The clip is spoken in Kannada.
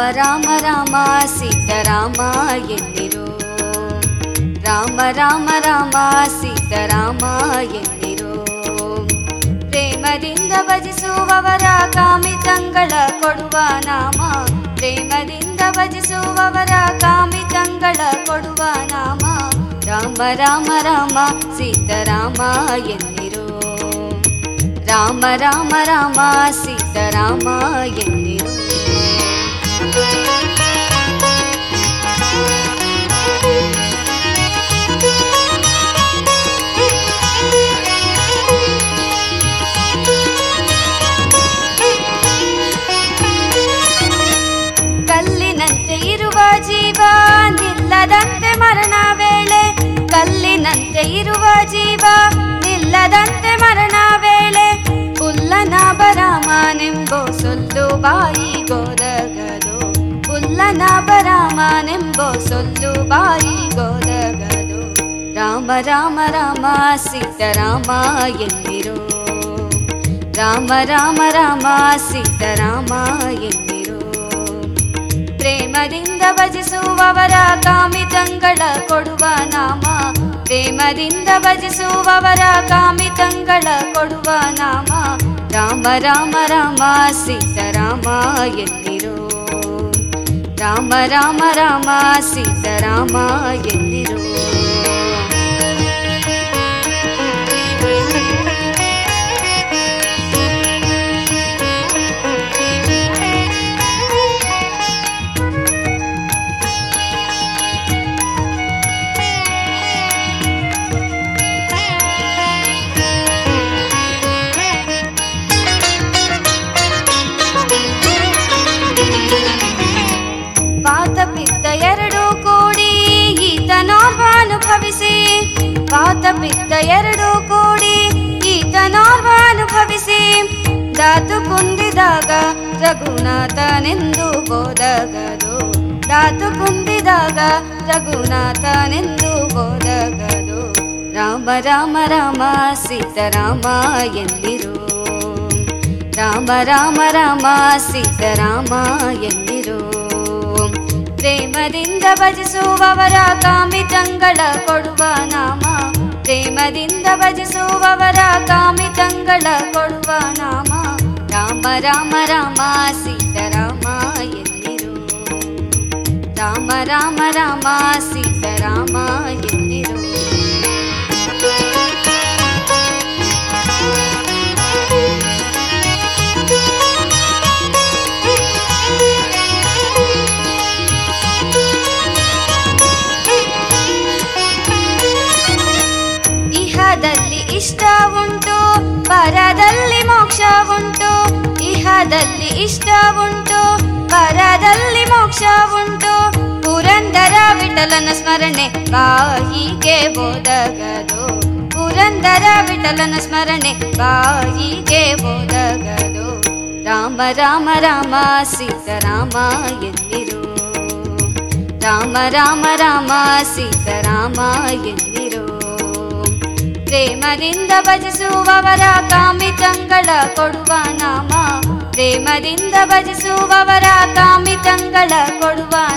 ರಾಮ ರಾಮ ಸೀತಾರಾಮ ಎನ್ನಿರು ರಾಮ ರಾಮ ರಾಮ ಸೀತಾರಾಮ ಎನ್ನಿರು ಪ್ರೇಮದಿಂದ ಭಜಿಸುವವರ ಕಾಮಿತಂಗಳ ಕೊಡುವ ನಾಮ ಪ್ರೇಮದಿಂದ ಭಜಿಸುವವರ ಕಾಮಿತಂಗಳ ಕೊಡುವ ನಾಮ ರಾಮ ರಾಮ ರಾಮ ಸೀತಾರಾಮ ಎನ್ನಿರು ರಾಮ ರಾಮ ರಾಮ ಸೀತಾರಾಮ ಎನ್ನಿರು ಕಲ್ಲಿನಂತೆ ಇರುವ ಜೀವ ನಿಲ್ಲದಂತೆ ಮರಣ ವೇಳೆ ಕಲ್ಲಿನಂತೆ ಇರುವ ಜೀವ ನಿಲ್ಲದಂತೆ ಮರಣ ವೇಳೆ ಉಲ್ಲನಾಭ ರಾಮನೆಂಬೋ ಸೊಲ್ಲು ಬಾಯಿಗೋದಗದು ಉಲ್ಲನಾಭ ರಾಮನೆಂಬೋ ಸೊಲ್ಲು ಬಾಯಿಗೋದಗದು ರಾಮ ರಾಮ ರಾಮ ಸೀತಾರಾಮ ಎಂದಿರು ರಾಮ ರಾಮ ರಾಮ ಸೀತಾರಾಮ ಎಂದಿರು ಪ್ರೇಮದಿಂದ ಭಜಿಸುವವರ ಕಾಮಿತಂಗಳ ಕೊಡುವ ನಾಮ ಪ್ರೇಮದಿಂದ ಭಜಿಸುವವರ ಕಾಮಿತಂಗಳ ಕೊಡುವ ನಾಮ ರಾಮ ರಾಮ ರಾಮ ಸೀತಾರಾಮ ಎಂದಿರು ರಾಮ ರಾಮ ರಾಮ ಸೀತಾರಾಮ ಎಂದಿರು ವಾತ ಪಿತ್ತ ಎರಡು ಕೂಡಿ ಈತನೋರ್ವ ಅನುಭವಿಸಿ ವಾತ ಪಿತ್ತ ಎರಡು ಕೂಡಿ ಈತನೋರ್ವ ಅನುಭವಿಸಿ ಧಾತು ಕುಂದಿದಾಗ ರಘುನಾಥನೆಂದು ಬೋಧಗದು ಧಾತು ಕುಂದಿದಾಗ ರಘುನಾಥನೆಂದು ಬೋಧಗದು ರಾಮ ರಾಮ ರಾಮ ಸೀತಾರಾಮ ಎಂದಿರು ರಾಮ ರಾಮ ರಾಮ ಸೀತಾರಾಮ ಎಂದಿರು ಪ್ರೇಮದಿಂದ ಭಜಿಸುವವರ ಕಾಮಿತಂಗಳ ಕೊಡುವ ನಾಮ ಪ್ರೇಮದಿಂದ ಭಜಿಸುವವರ ಕಾಮಿತಂಗಳ ಕೊಡುವ ನಾಮ ರಾಮ ರಾಮ ರಾಮ ಸೀತಾರಾಮ ಎಂದಿರು ರಾಮ ರಾಮ ರಾಮ ಸೀತಾರಾಮ ಎಂದಿರು ಇಹದಲ್ಲಿ ಇಷ್ಟ ಉಂಟು ಪರದಲ್ಲಿ ಮೋಕ್ಷ ಉಂಟು ಇಹದಲ್ಲಿ ಇಷ್ಟ ಉಂಟು ಪರದಲ್ಲಿ ಮೋಕ್ಷ ಉಂಟು ಪುರಂದರ ವಿಠಲನ ಸ್ಮರಣೆ ಬಾಯಿಗೆ ಬೋಧಗದು ಪುರಂದರ ವಿಠಲನ ಸ್ಮರಣೆ ಬಾಯಿಗೆ ಬೋಧಗದು ರಾಮ ರಾಮ ರಾಮ ಸೀತಾರಾಮ ಎಂದಿರು ರಾಮ ರಾಮ ರಾಮ ಸೀತಾರಾಮ ಎಂದಿರು ಪ್ರೇಮದಿಂದ ಭಜಿಸುವವರ ಕಾಮಿತಂಗಳ ಕೊಡುವ ನಾಮ ಪ್ರೇಮದಿಂದ ಭಜಿಸುವವರ ಕಾಮಿತಂಗಳ ಕೊಡುವ